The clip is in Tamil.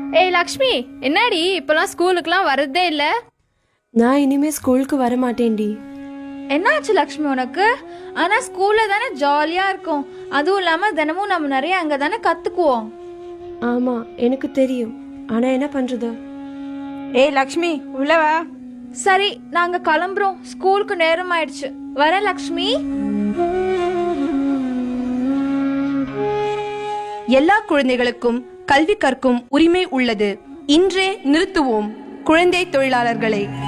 ஏய் லக்ஷ்மி என்னடி இப்பெல்லாம் ஸ்கூலுக்குலாம் வரதே இல்ல நான் இனிமே ஸ்கூலுக்கு வர மாட்டேன்டி என்னாச்சு லக்ஷ்மி உனக்கு ஆனா ஸ்கூல்ல தானே ஜாலியா இருக்கும் அதுவும் இல்லாம தினமும் நம்ம நிறைய அங்க தானே கத்துக்குவோம் ஆமா எனக்கு தெரியும் ஆனா என்ன பண்றது ஏய் லக்ஷ்மி உள்ள வா சரி நாங்க கிளம்புறோம் ஸ்கூலுக்கு நேரம் ஆயிடுச்சு வரேன் லக்ஷ்மி எல்லா குழந்தைகளுக்கும் கல்வி கற்கும் உரிமை உள்ளது இன்றே நிறுத்துவோம் குழந்தை தொழிலாளர்களை